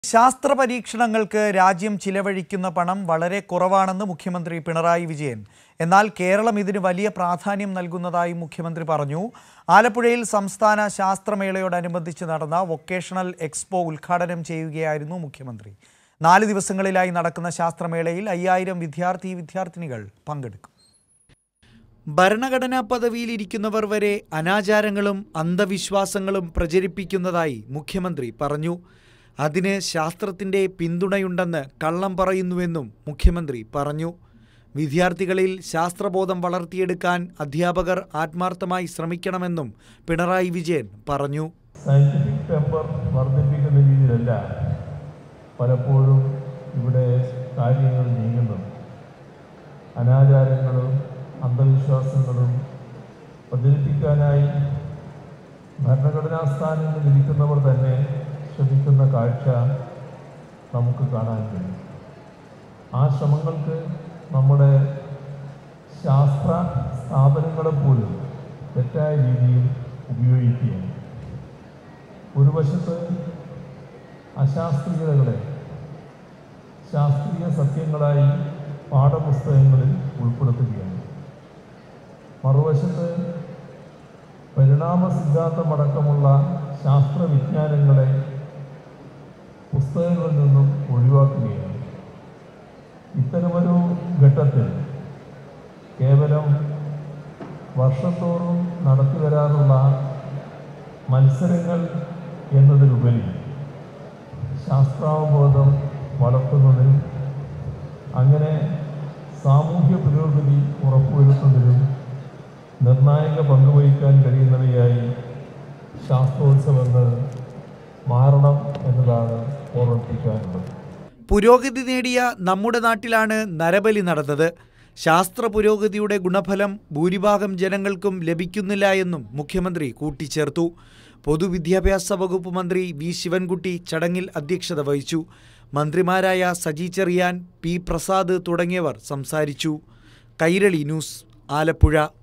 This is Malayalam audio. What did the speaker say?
ശാസ്ത്ര പരീക്ഷണങ്ങൾക്ക് രാജ്യം ചിലവഴിക്കുന്ന പണം വളരെ കുറവാണെന്ന് മുഖ്യമന്ത്രി പിണറായി വിജയൻ എന്നാൽ കേരളം ഇതിന് വലിയ പ്രാധാന്യം നൽകുന്നതായി മുഖ്യമന്ത്രി പറഞ്ഞു ആലപ്പുഴയിൽ സംസ്ഥാന ശാസ്ത്രമേളയോടനുബന്ധിച്ച് നടന്ന വൊക്കേഷണൽ എക്സ്പോ ഉദ്ഘാടനം ചെയ്യുകയായിരുന്നു മുഖ്യമന്ത്രി നാല് ദിവസങ്ങളിലായി നടക്കുന്ന ശാസ്ത്രമേളയിൽ അയ്യായിരം വിദ്യാർത്ഥി വിദ്യാർത്ഥിനികൾ പങ്കെടുക്കും ഭരണഘടനാ പദവിയിലിരിക്കുന്നവർ വരെ അനാചാരങ്ങളും അന്ധവിശ്വാസങ്ങളും പ്രചരിപ്പിക്കുന്നതായി മുഖ്യമന്ത്രി പറഞ്ഞു അതിന് ശാസ്ത്രത്തിൻ്റെ പിന്തുണയുണ്ടെന്ന് കള്ളം പറയുന്നുവെന്നും മുഖ്യമന്ത്രി പറഞ്ഞു വിദ്യാർത്ഥികളിൽ ശാസ്ത്രബോധം വളർത്തിയെടുക്കാൻ അധ്യാപകർ ആത്മാർത്ഥമായി ശ്രമിക്കണമെന്നും പിണറായി വിജയൻ പറഞ്ഞു സയൻറ്റിഫിക് ടെമ്പർ വർദ്ധിപ്പിക്കുന്ന രീതിയിലല്ല പലപ്പോഴും ഇവിടെ കാര്യങ്ങൾ നീങ്ങുന്നത് അനാചാരങ്ങളും അന്ധവിശ്വാസങ്ങളും പ്രചരിപ്പിക്കാനായി ഭരണഘടനാ സ്ഥാനങ്ങളിൽ ഇരിക്കുന്നവർ തന്നെ ശ്രമിക്കുന്ന കാഴ്ച നമുക്ക് കാണാൻ കഴിയും ആ ശ്രമങ്ങൾക്ക് നമ്മുടെ ശാസ്ത്ര സ്ഥാപനങ്ങളെ പോലും തെറ്റായ രീതിയിൽ ഉപയോഗിക്കുകയാണ് ഒരു വശത്ത് അശാസ്ത്രീയതകളെ ശാസ്ത്രീയ സത്യങ്ങളായി പാഠപുസ്തകങ്ങളിൽ ഉൾപ്പെടുത്തുകയാണ് മറുവശത്ത് പരിണാമ സിദ്ധാന്തമടക്കമുള്ള ശാസ്ത്രവിജ്ഞാനങ്ങളെ പുസ്തകങ്ങളിൽ നിന്നും ഒഴിവാക്കുകയാണ് ഇത്തരമൊരു ഘട്ടത്തിൽ കേവലം വർഷത്തോറും നടത്തി വരാറുള്ള മത്സരങ്ങൾ എന്നതിലുപരി ശാസ്ത്രാവബോധം വളർത്തുന്നതിനും അങ്ങനെ സാമൂഹ്യ പുരോഗതി ഉറപ്പുവരുത്തുന്നതിനും നിർണായക പങ്കുവഹിക്കാൻ കഴിയുന്നവയായി ശാസ്ത്രോത്സവങ്ങൾ മാറണം എന്നതാണ് ഓർമ്മിപ്പിക്കാനുള്ളത് പുരോഗതി നേടിയ നമ്മുടെ നാട്ടിലാണ് നരബലി നടന്നത് ശാസ്ത്ര പുരോഗതിയുടെ ഗുണഫലം ഭൂരിഭാഗം ജനങ്ങൾക്കും ലഭിക്കുന്നില്ല എന്നും മുഖ്യമന്ത്രി കൂട്ടിച്ചേർത്തു പൊതുവിദ്യാഭ്യാസ വകുപ്പ് മന്ത്രി വി ശിവൻകുട്ടി ചടങ്ങിൽ അധ്യക്ഷത വഹിച്ചു മന്ത്രിമാരായ സജി ചെറിയാൻ പി പ്രസാദ് തുടങ്ങിയവർ സംസാരിച്ചു കൈരളി ന്യൂസ് ആലപ്പുഴ